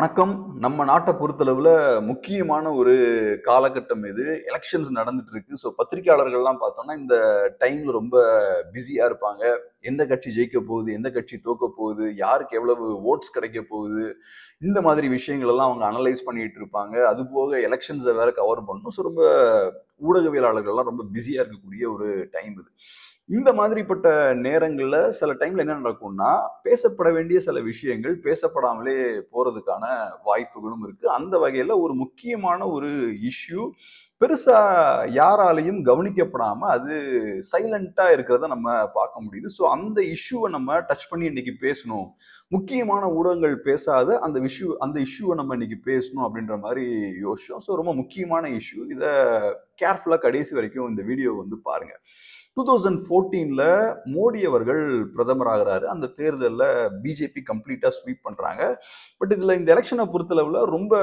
வணக்கம் நம்ம நாட்டை பொறுத்தளவுல முக்கியமான ஒரு காலகட்டம் இது எலெக்ஷன்ஸ் நடந்துட்டு இருக்கு ஸோ பத்திரிகையாளர்கள்லாம் பார்த்தோம்னா இந்த டைம்ல ரொம்ப பிஸியா இருப்பாங்க எந்த கட்சி ஜெயிக்க போகுது எந்த கட்சி தோக்க போகுது யாருக்கு எவ்வளவு ஓட்ஸ் கிடைக்க போகுது இந்த மாதிரி விஷயங்கள் எல்லாம் அவங்க அனலைஸ் பண்ணிட்டு இருப்பாங்க அது போக எலெக்ஷன்ஸை வேற கவர் பண்ணணும் ஸோ ரொம்ப ஊடகவியலாளர்கள்லாம் ரொம்ப பிஸியா இருக்கக்கூடிய ஒரு டைம் இது இந்த மாதிரிப்பட்ட நேரங்கள்ல சில டைம்ல என்ன நடக்கும்னா பேசப்பட வேண்டிய சில விஷயங்கள் பேசப்படாமலே போறதுக்கான வாய்ப்புகளும் இருக்கு அந்த வகையில ஒரு முக்கியமான ஒரு இஷ்யூ பெருசா யாராலையும் கவனிக்கப்படாம அது சைலண்டா இருக்கிறத நம்ம பார்க்க முடியுது ஸோ அந்த இஷ்யூவை நம்ம டச் பண்ணி இன்னைக்கு பேசணும் முக்கியமான ஊடகங்கள் பேசாத அந்த இஷ்யூ அந்த இஷ்யூவை நம்ம இன்னைக்கு பேசணும் அப்படின்ற மாதிரி யோசிச்சோம் ஸோ ரொம்ப முக்கியமான இஷ்யூ இதை கேர்ஃபுல்லாக கடைசி வரைக்கும் இந்த வீடியோ வந்து பாருங்க டூ தௌசண்ட் ஃபோர்டீனில் மோடி அவர்கள் பிரதமர் ஆகிறாரு அந்த தேர்தலில் பிஜேபி கம்ப்ளீட்டாக ஸ்வீப் பண்ணுறாங்க பட் இதில் இந்த எலெக்ஷனை பொறுத்தளவில் ரொம்ப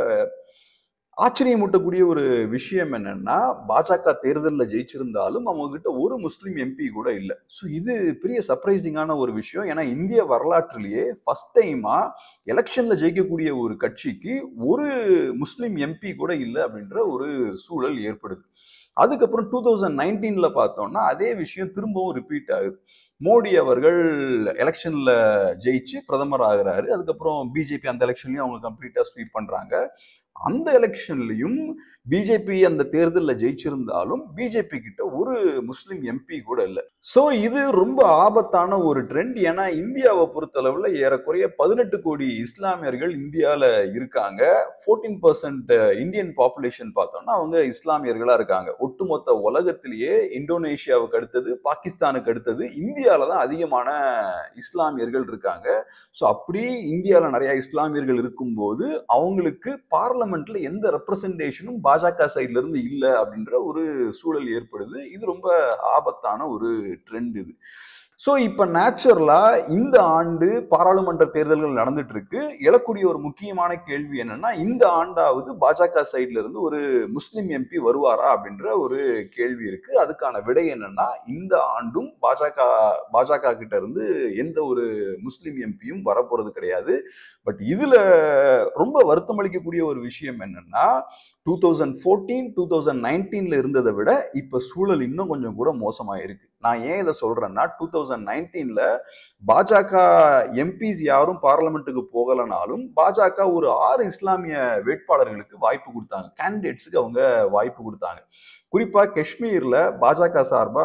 ஆச்சரியமூட்டக்கூடிய ஒரு விஷயம் என்னன்னா பாஜக தேர்தலில் ஜெயிச்சிருந்தாலும் அவங்க கிட்ட ஒரு முஸ்லீம் எம்பி கூட இல்லை ஸோ இது பெரிய சர்ப்ரைசிங்கான ஒரு விஷயம் ஏன்னா இந்திய வரலாற்றிலேயே ஃபர்ஸ்ட் டைமா எலெக்ஷன்ல ஜெயிக்கக்கூடிய ஒரு கட்சிக்கு ஒரு முஸ்லீம் எம்பி கூட இல்லை அப்படின்ற ஒரு சூழல் ஏற்படுது அதுக்கப்புறம் டூ தௌசண்ட் நைன்டீன்ல பார்த்தோம்னா அதே விஷயம் திரும்பவும் ரிப்பீட் ஆகுது மோடி அவர்கள் எலெக்ஷன்ல ஜெயிச்சு பிரதமர் ஆகிறாரு அதுக்கப்புறம் பிஜேபி அந்த எலெக்ஷன்லயும் அவங்க கம்ப்ளீட்டா ஸ்வீப் பண்றாங்க அந்த எலெக்ஷன்லயும் பிஜேபி அந்த தேர்தலில் ஜெயிச்சிருந்தாலும் பிஜேபி கிட்ட ஒரு முஸ்லிம் எம்பி கூட இல்லை ஸோ இது ரொம்ப ஆபத்தான ஒரு ட்ரெண்ட் ஏன்னா இந்தியாவை பொறுத்தளவுல ஏறக்குறைய பதினெட்டு கோடி இஸ்லாமியர்கள் இந்தியாவில் இருக்காங்க ஃபோர்டீன் பர்சன்ட் இந்தியன் பாப்புலேஷன் பார்த்தோம்னா அவங்க இஸ்லாமியர்களா இருக்காங்க ஒட்டுமொத்த உலகத்திலேயே இந்தோனேஷியாவுக்கு அடுத்தது பாகிஸ்தானுக்கு அடுத்தது இந்தியாவில் தான் அதிகமான இஸ்லாமியர்கள் இருக்காங்க ஸோ அப்படி இந்தியாவில் நிறைய இஸ்லாமியர்கள் இருக்கும்போது அவங்களுக்கு பார்லமெண்ட்ல எந்த ரெப்ரசன்டேஷனும் பாஜக சைட்ல இருந்து இல்லை அப்படின்ற ஒரு சூழல் ஏற்படுது இது ரொம்ப ஆபத்தான ஒரு ட்ரெண்ட் இது ஸோ இப்போ நேச்சுரலா இந்த ஆண்டு பாராளுமன்ற தேர்தல்கள் நடந்துட்டு இருக்கு எழக்கூடிய ஒரு முக்கியமான கேள்வி என்னன்னா இந்த ஆண்டாவது பாஜக சைட்ல இருந்து ஒரு முஸ்லிம் எம்பி வருவாரா அப்படின்ற ஒரு கேள்வி இருக்கு அதுக்கான விடை என்னன்னா இந்த ஆண்டும் பாஜக பாஜக கிட்ட இருந்து எந்த ஒரு முஸ்லிம் எம்பியும் வரப்போறது கிடையாது பட் இதுல ரொம்ப வருத்தம் அளிக்கக்கூடிய ஒரு விஷயம் என்னன்னா two thousand fourteen two thousand நைன்டீன்ல இருந்ததை விட இப்ப சூழல் இன்னும் கொஞ்சம் கூட மோசமாயிருக்கு நான் ஏன் இதை சொல்றேன்னா டூ தௌசண்ட் நைன்டீன்ல பாஜக எம்பிஸ் யாரும் பார்லமெண்ட்டுக்கு போகலனாலும் பாஜக ஒரு ஆறு இஸ்லாமிய வேட்பாளர்களுக்கு வாய்ப்பு கொடுத்தாங்க கேண்டிடேட்ஸுக்கு அவங்க வாய்ப்பு கொடுத்தாங்க குறிப்பா காஷ்மீர்ல பாஜக சார்பா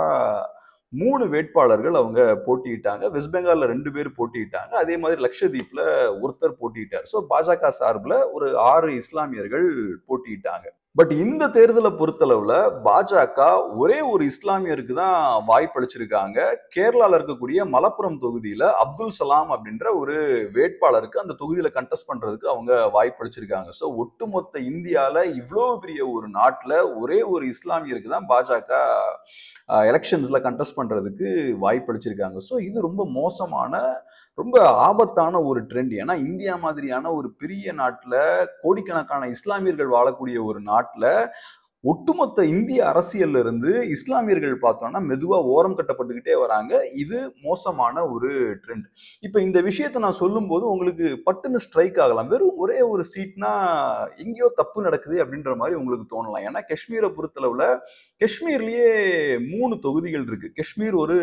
மூணு வேட்பாளர்கள் அவங்க போட்டியிட்டாங்க வெஸ்ட் பெங்கால்ல ரெண்டு பேர் போட்டியிட்டாங்க அதே மாதிரி லட்சத்தீப்ல ஒருத்தர் போட்டியிட்டார் ஸோ பாஜக சார்பில் ஒரு ஆறு இஸ்லாமியர்கள் போட்டியிட்டாங்க பட் இந்த தேர்தலை பொறுத்தளவுல பாஜக ஒரே ஒரு இஸ்லாமியருக்கு தான் வாய்ப்பளிச்சிருக்காங்க கேரளால இருக்கக்கூடிய மலப்புரம் தொகுதியில அப்துல் சலாம் அப்படின்ற ஒரு வேட்பாளருக்கு அந்த தொகுதியில கண்டெஸ்ட் பண்றதுக்கு அவங்க வாய்ப்பளிச்சிருக்காங்க ஸோ ஒட்டுமொத்த இந்தியால இவ்வளோ பெரிய ஒரு நாட்டுல ஒரே ஒரு இஸ்லாமியருக்கு தான் பாஜக எலெக்ஷன்ஸ்ல கண்டெஸ்ட் பண்றதுக்கு வாய்ப்பளிச்சிருக்காங்க ஸோ இது ரொம்ப மோசமான ரொம்ப ஆபத்தான ஒரு ட்ரெண்ட் ஏன்னா இந்தியா மாதிரியான ஒரு பெரிய நாட்டில் கோடிக்கணக்கான இஸ்லாமியர்கள் வாழக்கூடிய ஒரு நாட்டில் ஒட்டுமொத்த இந்திய அரசியல்ல இருந்து இஸ்லாமியர்கள் பார்த்தோம்னா மெதுவா ஓரம் கட்டப்பட்டுக்கிட்டே வராங்க இது மோசமான ஒரு ட்ரெண்ட் இப்போ இந்த விஷயத்தை நான் சொல்லும்போது உங்களுக்கு பட்டுன்னு ஸ்ட்ரைக் ஆகலாம் வெறும் ஒரே ஒரு சீட்னா எங்கேயோ தப்பு நடக்குது அப்படின்ற மாதிரி உங்களுக்கு தோணலாம் ஏன்னா காஷ்மீரை பொறுத்தளவுல காஷ்மீர்லயே மூணு தொகுதிகள் இருக்கு காஷ்மீர் ஒரு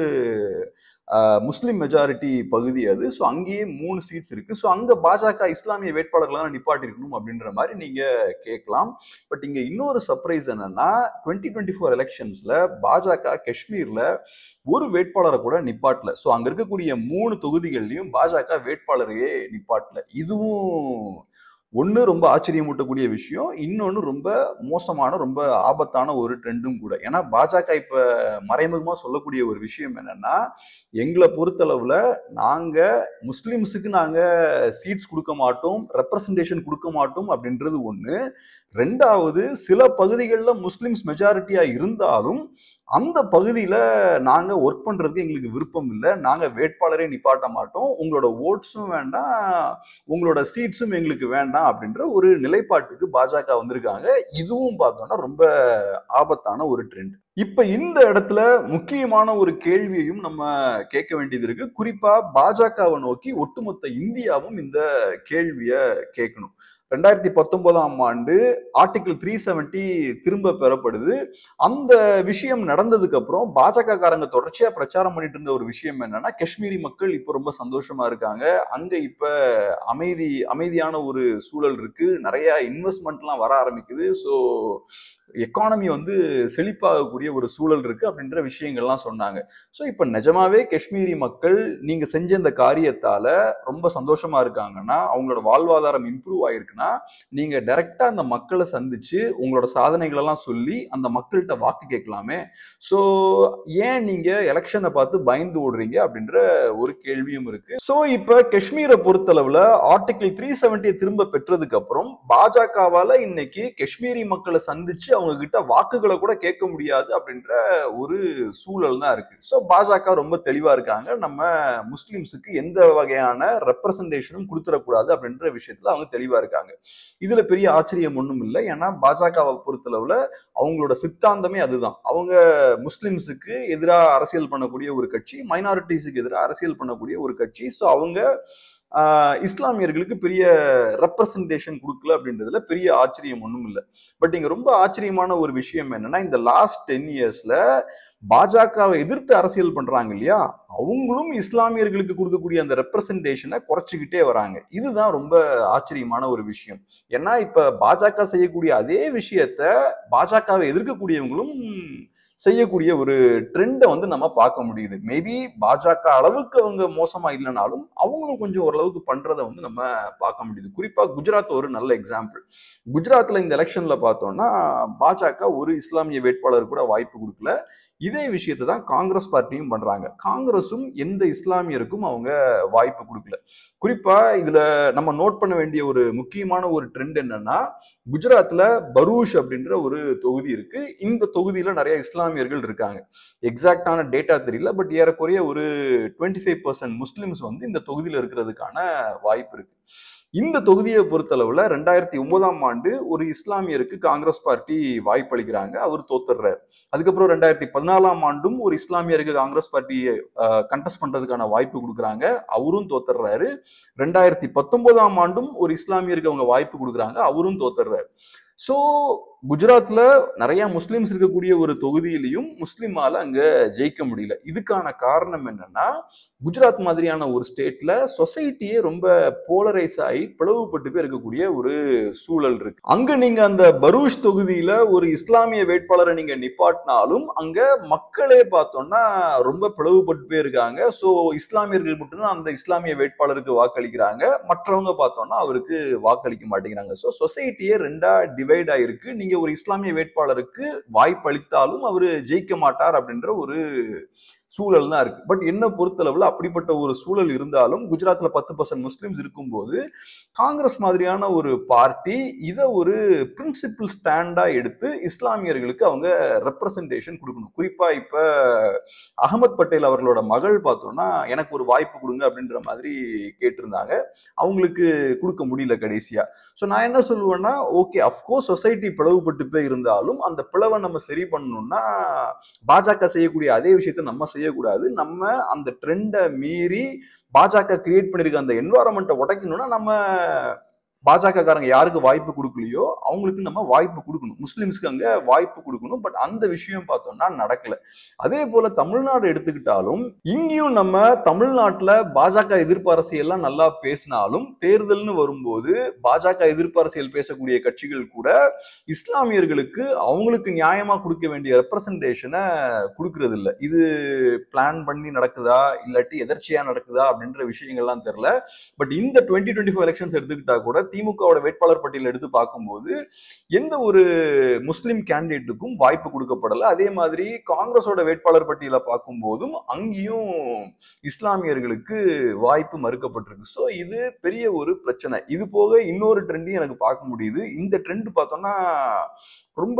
முஸ்லிம் மெஜாரிட்டி பகுதி அது ஸோ அங்கேயே மூணு சீட்ஸ் இருக்கு ஸோ அங்க பாஜக இஸ்லாமிய வேட்பாளர்களாக நிப்பாட்டிருக்கணும் அப்படின்ற மாதிரி நீங்க கேட்கலாம் பட் இங்க இன்னொரு சர்ப்ரைஸ் என்னன்னா டுவெண்ட்டி டுவெண்ட்டி ஃபோர் எலெக்ஷன்ஸ்ல பாஜக காஷ்மீர்ல ஒரு வேட்பாளரை கூட நிப்பாட்டல ஸோ அங்க இருக்கக்கூடிய மூணு தொகுதிகள்லையும் பாஜக வேட்பாளரையே நிப்பாட்டல இதுவும் ஒன்று ரொம்ப ஆச்சரியமூட்டக்கூடிய விஷயம் இன்னொன்று ரொம்ப மோசமான ரொம்ப ஆபத்தான ஒரு ட்ரெண்டும் கூட ஏன்னா பாஜக இப்போ மறைமுகமாக சொல்லக்கூடிய ஒரு விஷயம் என்னன்னா எங்களை பொறுத்தளவில் நாங்கள் முஸ்லிம்ஸுக்கு நாங்கள் சீட்ஸ் கொடுக்க மாட்டோம் ரெப்ரசன்டேஷன் கொடுக்க மாட்டோம் அப்படின்றது ஒன்று ரெண்டாவது சில பகுதிகளில் முஸ்லிம்ஸ் மெஜாரிட்டியா இருந்தாலும் அந்த பகுதியில நாங்க ஒர்க் பண்றதுக்கு எங்களுக்கு விருப்பம் இல்லை நாங்க வேட்பாளரே நிப்பாட்ட மாட்டோம் உங்களோட ஓட்ஸும் வேண்டாம் உங்களோட சீட்ஸும் எங்களுக்கு வேண்டாம் அப்படின்ற ஒரு நிலைப்பாட்டுக்கு பாஜக வந்திருக்காங்க இதுவும் பார்த்தோம்னா ரொம்ப ஆபத்தான ஒரு ட்ரெண்ட் இப்ப இந்த இடத்துல முக்கியமான ஒரு கேள்வியையும் நம்ம கேட்க வேண்டியது இருக்கு குறிப்பா பாஜகவை நோக்கி ஒட்டுமொத்த இந்தியாவும் இந்த கேள்விய கேட்கணும் ரெண்டாயிரத்தி பத்தொன்பதாம் ஆண்டு ஆர்டிகிள் த்ரீ செவன்டி திரும்ப பெறப்படுது அந்த விஷயம் நடந்ததுக்கு அப்புறம் பாஜக காரங்க தொடர்ச்சியா பிரச்சாரம் பண்ணிட்டு இருந்த ஒரு விஷயம் என்னன்னா காஷ்மீரி மக்கள் இப்போ ரொம்ப சந்தோஷமா இருக்காங்க அங்க இப்ப அமைதி அமைதியான ஒரு சூழல் இருக்கு நிறைய இன்வெஸ்ட்மெண்ட்லாம் வர ஆரம்பிக்குது ஸோ எக்கானமி வந்து செழிப்பாகக்கூடிய ஒரு சூழல் இருக்கு அப்படின்ற விஷயங்கள்லாம் சொன்னாங்க ஸோ இப்போ நிஜமாவே காஷ்மீரி மக்கள் நீங்க செஞ்ச இந்த காரியத்தால ரொம்ப சந்தோஷமா இருக்காங்கன்னா அவங்களோட வாழ்வாதாரம் இம்ப்ரூவ் ஆயிருக்குன்னா நீங்க டைரக்டா அந்த மக்களை சந்திச்சு உங்களோட சாதனைகள் எல்லாம் சொல்லி அந்த மக்கள்கிட்ட வாக்கு கேட்கலாமே ஸோ ஏன் நீங்க எலெக்ஷனை பார்த்து பயந்து ஓடுறீங்க அப்படின்ற ஒரு கேள்வியும் இருக்கு ஸோ இப்போ காஷ்மீரை பொறுத்தளவுல ஆர்டிகிள் த்ரீ செவன்டியை திரும்ப பெற்றதுக்கு அப்புறம் பாஜகவால இன்னைக்கு காஷ்மீரி மக்களை சந்திச்சு அவங்க கிட்ட வாக்குகளை கூட கேட்க முடியாது அப்படின்ற ஒரு சூழல் தான் இருக்கு ஸோ பாஜக ரொம்ப தெளிவா இருக்காங்க நம்ம முஸ்லிம்ஸுக்கு எந்த வகையான ரெப்ரசன்டேஷனும் கொடுத்துடக்கூடாது அப்படின்ற விஷயத்துல அவங்க தெளிவா இருக்காங்க இதுல பெரிய ஆச்சரியம் ஒன்றும் இல்லை ஏன்னா பாஜகவை பொறுத்தளவுல அவங்களோட சித்தாந்தமே அதுதான் அவங்க முஸ்லிம்ஸுக்கு எதிராக அரசியல் பண்ணக்கூடிய ஒரு கட்சி மைனாரிட்டிஸுக்கு எதிராக அரசியல் பண்ணக்கூடிய ஒரு கட்சி ஸோ அவங்க ஆஹ், இஸ்லாமியர்களுக்கு பெரிய ரெப்ரசன்டேஷன் கொடுக்கல அப்படின்றதுல பெரிய ஆச்சரியம் ஒன்றும் இல்லை பட் இங்க ரொம்ப ஆச்சரியமான ஒரு விஷயம் என்னன்னா இந்த லாஸ்ட் டென் இயர்ஸ்ல பாஜகவை எதிர்த்து அரசியல் பண்றாங்க இல்லையா அவங்களும் இஸ்லாமியர்களுக்கு கொடுக்கக்கூடிய அந்த ரெப்ரசன்டேஷனை குறைச்சிக்கிட்டே வராங்க இதுதான் ரொம்ப ஆச்சரியமான ஒரு விஷயம் ஏன்னா இப்ப பாஜக செய்யக்கூடிய அதே விஷயத்த பாஜகவை எதிர்க்கக்கூடியவங்களும் செய்யக்கூடிய ஒரு ட்ரெண்டை வந்து நம்ம பார்க்க முடியுது மேபி பாஜக அளவுக்கு அவங்க மோசமா இல்லைனாலும் அவங்களும் கொஞ்சம் ஓரளவுக்கு பண்றதை வந்து நம்ம பார்க்க முடியுது குறிப்பா குஜராத் ஒரு நல்ல எக்ஸாம்பிள் குஜராத்ல இந்த எலெக்ஷன்ல பார்த்தோம்னா பாஜக ஒரு இஸ்லாமிய வேட்பாளர் கூட வாய்ப்பு கொடுக்கல இதே விஷயத்தை தான் காங்கிரஸ் பார்ட்டியும் பண்றாங்க காங்கிரஸும் எந்த இஸ்லாமியருக்கும் அவங்க வாய்ப்பு கொடுக்கல குறிப்பா இதுல நம்ம நோட் பண்ண வேண்டிய ஒரு முக்கியமான ஒரு ட்ரெண்ட் என்னன்னா குஜராத்ல பரூஷ் அப்படின்ற ஒரு தொகுதி இருக்கு இந்த தொகுதியில நிறைய இஸ்லாமியர்கள் இருக்காங்க எக்ஸாக்டான டேட்டா தெரியல பட் ஏறக்குறைய ஒரு டுவெண்ட்டி ஃபைவ் பர்சன்ட் முஸ்லிம்ஸ் வந்து இந்த தொகுதியில இருக்கிறதுக்கான வாய்ப்பு இருக்கு இந்த தொகுதியை பொறுத்தளவுல ரெண்டாயிரத்தி ஒன்பதாம் ஆண்டு ஒரு இஸ்லாமியருக்கு காங்கிரஸ் பார்ட்டி வாய்ப்பளிக்கிறாங்க அவர் தோத்துடுறாரு அதுக்கப்புறம் ரெண்டாயிரத்தி பதினாலாம் ஆண்டும் ஒரு இஸ்லாமியருக்கு காங்கிரஸ் பார்ட்டி கண்டெஸ்ட் பண்றதுக்கான வாய்ப்பு கொடுக்குறாங்க அவரும் தோத்துடுறாரு ரெண்டாயிரத்தி பத்தொன்பதாம் ஆண்டும் ஒரு இஸ்லாமியருக்கு அவங்க வாய்ப்பு கொடுக்குறாங்க அவரும் தோத்துடுறாரு ஸோ குஜராத்ல நிறைய முஸ்லிம்ஸ் இருக்கக்கூடிய ஒரு தொகுதியிலையும் முஸ்லிமால அங்க ஜெயிக்க முடியல இதுக்கான காரணம் என்னன்னா குஜராத் மாதிரியான ஒரு ஸ்டேட்ல சொசைட்டியே ரொம்ப போலரைஸ் ஆகி பிளவுபட்டு போய் இருக்கக்கூடிய ஒரு சூழல் இருக்கு அங்க நீங்க அந்த பரூஷ் தொகுதியில ஒரு இஸ்லாமிய வேட்பாளரை நீங்க நிப்பாட்டினாலும் அங்க மக்களே பார்த்தோம்னா ரொம்ப பிளவுபட்டு போய் இருக்காங்க ஸோ இஸ்லாமியர்கள் மட்டும்தான் அந்த இஸ்லாமிய வேட்பாளருக்கு வாக்களிக்கிறாங்க மற்றவங்க பார்த்தோம்னா அவருக்கு வாக்களிக்க மாட்டேங்கிறாங்க ஸோ சொசைட்டியே ரெண்டா டிவைட் ஆயிருக்கு நீங்க ஒரு இஸ்லாமிய வேட்பாளருக்கு வாய்ப்பளித்தாலும் அவரு ஜெயிக்க மாட்டார் அப்படின்ற ஒரு சூழல் தான் இருக்கு பட் என்ன பொறுத்தளவுல அப்படிப்பட்ட ஒரு சூழல் இருந்தாலும் குஜராத்ல பத்து பர்சன்ட் முஸ்லிம்ஸ் இருக்கும்போது காங்கிரஸ் மாதிரியான ஒரு பார்ட்டி இதை ஒரு பிரின்சிபிள் ஸ்டாண்டா எடுத்து இஸ்லாமியர்களுக்கு அவங்க ரெப்ரசன்டேஷன் கொடுக்கணும் குறிப்பா இப்ப அகமத் பட்டேல் அவர்களோட மகள் பார்த்தோம்னா எனக்கு ஒரு வாய்ப்பு கொடுங்க அப்படின்ற மாதிரி கேட்டிருந்தாங்க அவங்களுக்கு கொடுக்க முடியல கடைசியா ஸோ நான் என்ன சொல்லுவேன்னா ஓகே அஃப்கோர்ஸ் சொசைட்டி பிளவுபட்டு போய் இருந்தாலும் அந்த பிளவை நம்ம சரி பண்ணணும்னா பாஜக செய்யக்கூடிய அதே விஷயத்த நம்ம செய்யக்கூடாது நம்ம அந்த ட்ரெண்டை மீறி பாஜக கிரியேட் பண்ணிருக்க அந்த என்வாரன்மெண்ட்டை உடைக்கணும்னா நம்ம பாஜக காரங்க யாருக்கு வாய்ப்பு கொடுக்கலையோ அவங்களுக்கு நம்ம வாய்ப்பு கொடுக்கணும் முஸ்லிம்ஸ்க்கு அங்க வாய்ப்பு கொடுக்கணும் பட் அந்த விஷயம் பார்த்தோம்னா நடக்கல அதே போல தமிழ்நாடு எடுத்துக்கிட்டாலும் இங்கேயும் நம்ம தமிழ்நாட்டுல பாஜக எதிர்ப்பு அரசியல்லாம் நல்லா பேசினாலும் தேர்தல்னு வரும்போது பாஜக எதிர்ப்பு அரசியல் பேசக்கூடிய கட்சிகள் கூட இஸ்லாமியர்களுக்கு அவங்களுக்கு நியாயமா கொடுக்க வேண்டிய ரெப்ரசன்டேஷனை கொடுக்கறது இல்ல இது பிளான் பண்ணி நடக்குதா இல்லாட்டி எதர்ச்சியா நடக்குதா அப்படின்ற விஷயங்கள்லாம் தெரியல பட் இந்த டுவெண்ட்டி டுவெண்ட்டி ஃபோர் எலெக்ஷன்ஸ் எடுத்துக்கிட்டா கூட திமுகவோட வேட்பாளர் பட்டியல் எடுத்து பார்க்கும்போது எந்த ஒரு முஸ்லிம் கேண்டிடேட்டுக்கும் வாய்ப்பு கொடுக்கப்படல அதே மாதிரி காங்கிரஸோட வேட்பாளர் பட்டியலை பார்க்கும்போதும் அங்கேயும் இஸ்லாமியர்களுக்கு வாய்ப்பு மறுக்கப்பட்டிருக்கு ஸோ இது பெரிய ஒரு பிரச்சனை இது போக இன்னொரு ட்ரெண்டையும் எனக்கு பார்க்க முடியுது இந்த ட்ரெண்ட் பார்த்தோம்னா ரொம்ப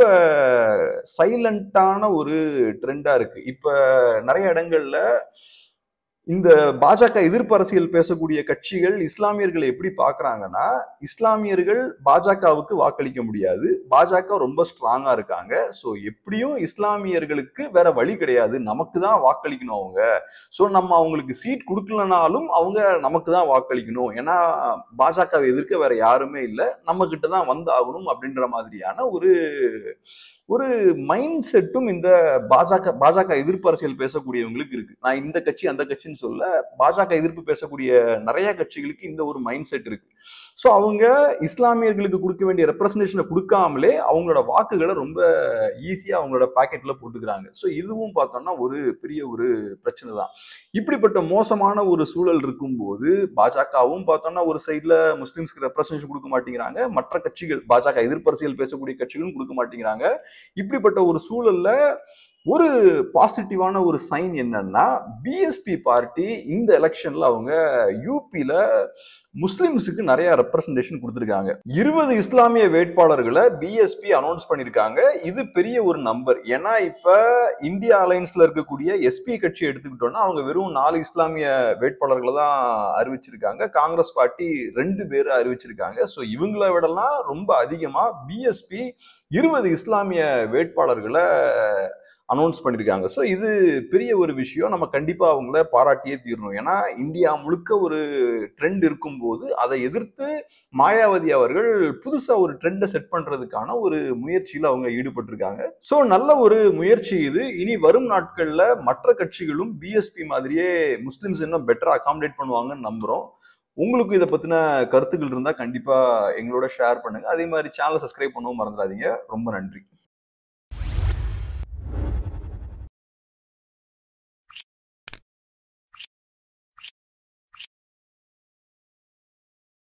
சைலண்டான ஒரு ட்ரெண்டா இருக்கு இப்ப நிறைய இடங்கள்ல இந்த பாஜக எதிர்ப்பு அரசியல் பேசக்கூடிய கட்சிகள் இஸ்லாமியர்களை எப்படி பாக்குறாங்கன்னா இஸ்லாமியர்கள் பாஜகவுக்கு வாக்களிக்க முடியாது பாஜக ரொம்ப ஸ்ட்ராங்கா இருக்காங்க ஸோ எப்படியும் இஸ்லாமியர்களுக்கு வேற வழி கிடையாது நமக்கு தான் வாக்களிக்கணும் அவங்க ஸோ நம்ம அவங்களுக்கு சீட் கொடுக்கலனாலும் அவங்க நமக்கு தான் வாக்களிக்கணும் ஏன்னா பாஜகவை எதிர்க்க வேற யாருமே இல்லை நம்ம கிட்ட தான் வந்து ஆகணும் அப்படின்ற மாதிரியான ஒரு ஒரு மைண்ட் செட்டும் இந்த பாஜக பாஜக எதிர்ப்பு அரசியல் பேசக்கூடியவங்களுக்கு இருக்கு நான் இந்த கட்சி அந்த கட்சின்னு சொல்ல பாஜக எதிர்ப்பு பேசக்கூடிய நிறைய கட்சிகளுக்கு இந்த ஒரு மைண்ட் செட் இருக்கு ஸோ அவங்க இஸ்லாமியர்களுக்கு கொடுக்க வேண்டிய ரெப்ரசன்டேஷனை கொடுக்காமலே அவங்களோட வாக்குகளை ரொம்ப ஈஸியா அவங்களோட பாக்கெட்ல போட்டுக்கிறாங்க ஸோ இதுவும் பார்த்தோம்னா ஒரு பெரிய ஒரு பிரச்சனை தான் இப்படிப்பட்ட மோசமான ஒரு சூழல் இருக்கும்போது பாஜகவும் பார்த்தோம்னா ஒரு சைட்ல முஸ்லிம்ஸ்க்கு ரெப்ரசன்டேஷன் கொடுக்க மாட்டேங்கிறாங்க மற்ற கட்சிகள் பாஜக எதிர்ப்பு அரசியல் பேசக்கூடிய கட்சிகளும் கொடுக்க மாட்டேங்கிறாங்க இப்படிப்பட்ட ஒரு சூழல்ல ஒரு பாசிட்டிவான ஒரு சைன் என்னன்னா பிஎஸ்பி பார்ட்டி இந்த எலெக்ஷன்ல அவங்க யூபியில முஸ்லிம்ஸுக்கு நிறைய ரெப்ரசன்டேஷன் கொடுத்துருக்காங்க இருபது இஸ்லாமிய வேட்பாளர்களை பிஎஸ்பி அனௌன்ஸ் பண்ணியிருக்காங்க இது பெரிய ஒரு நம்பர் ஏன்னா இப்ப இந்தியா அலைன்ஸ்ல இருக்கக்கூடிய எஸ்பி கட்சி எடுத்துக்கிட்டோம்னா அவங்க வெறும் நாலு இஸ்லாமிய வேட்பாளர்களை தான் அறிவிச்சிருக்காங்க காங்கிரஸ் பார்ட்டி ரெண்டு பேரை அறிவிச்சிருக்காங்க ஸோ இவங்களை விடலாம் ரொம்ப அதிகமா பிஎஸ்பி இருபது இஸ்லாமிய வேட்பாளர்களை அனௌன்ஸ் பண்ணியிருக்காங்க ஸோ இது பெரிய ஒரு விஷயம் நம்ம கண்டிப்பாக அவங்கள பாராட்டியே தீரணும் ஏன்னா இந்தியா முழுக்க ஒரு ட்ரெண்ட் இருக்கும்போது அதை எதிர்த்து மாயாவதி அவர்கள் புதுசாக ஒரு ட்ரெண்டை செட் பண்ணுறதுக்கான ஒரு முயற்சியில் அவங்க ஈடுபட்டிருக்காங்க ஸோ நல்ல ஒரு முயற்சி இது இனி வரும் நாட்களில் மற்ற கட்சிகளும் பிஎஸ்பி மாதிரியே முஸ்லிம்ஸ் இன்னும் பெட்டராக அகாமடேட் பண்ணுவாங்கன்னு நம்புகிறோம் உங்களுக்கு இதை பற்றின கருத்துக்கள் இருந்தால் கண்டிப்பாக எங்களோட ஷேர் பண்ணுங்கள் அதே மாதிரி சேனலை சப்ஸ்கிரைப் பண்ணவும் மறந்துடாதீங்க ரொம்ப நன்றி